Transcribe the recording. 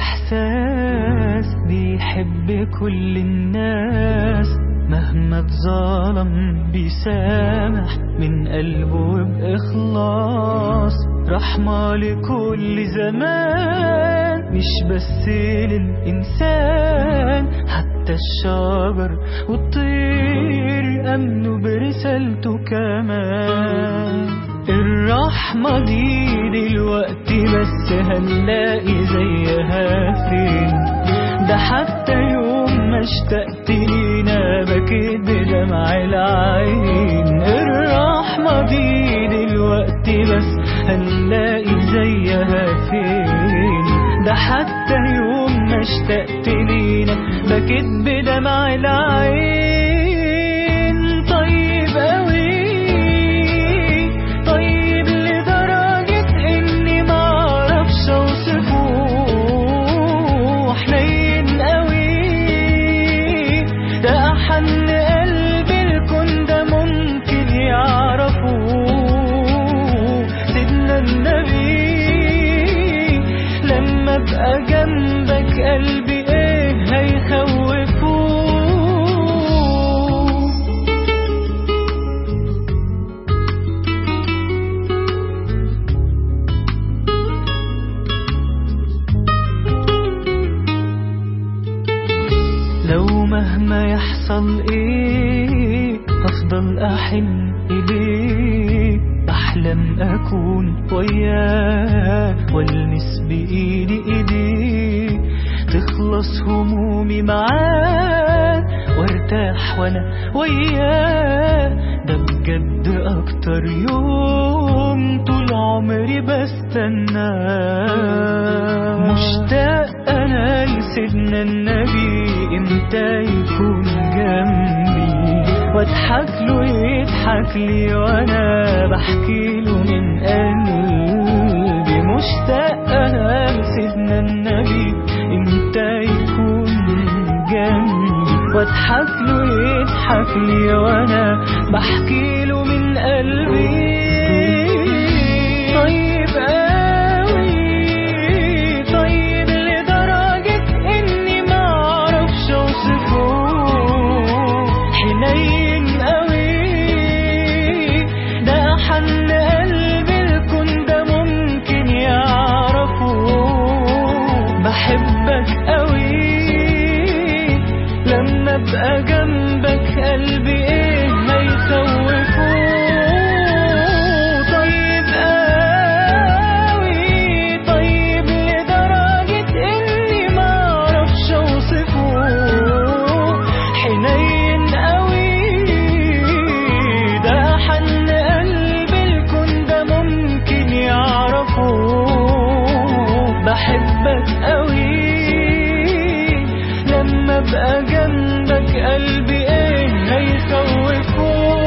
إحساس بيحب كل الناس مهما اتظلم بيسامح من قلبه بإخلاص رحمة لكل زمان مش بس للإنسان حتى الشجر والطير أمنوا برسالته كمان الرحمة دي دلوقتي بس هنلاقي زيها فين ده حتى يوم ما اشتقت لينا بكيت بدمع العين الرحمة دي دلوقتي بس هنلاقي زيها فين ده حتى يوم ما اشتقت لينا بكيت بدمع العين طيب قوي طيب لدرجة إني معرفش أوصفه حنين قوي ده أحن قلب الكون ده ممكن يعرفه سيدنا النبي لما ابقى جنبك قلبي ايه هيخوفه لو مهما يحصل ايه هفضل احن اليك بحلم اكون وياه والمس بايدي ايديك تخلص همومي معاه وارتاح وانا وياه ده بجد اكتر يوم طول عمري بستناه مشتاق انا لسيدنا النبي امتى يكون جنبي واضحك له يضحك لي وانا بحكي له من قلبي مشتاق انا لسيدنا النبي امتى يكون جنبي واضحك له يضحك لي وانا بحكي له من قلبي طيب قوي طيب لدرجة إني معرفش أوصفه حنين قوي ده أحن قلب الكون ده ممكن يعرفه بحبك قوي لما ابقى جنبك قلبي ايه ما يخوفه طيب قوي طيب لدرجة اني ما اعرفش اوصفه حنين قوي ده حن قلب الكون ده ممكن يعرفه بحبك قوي لما ابقى جنبك قلبي ايه هيخوفه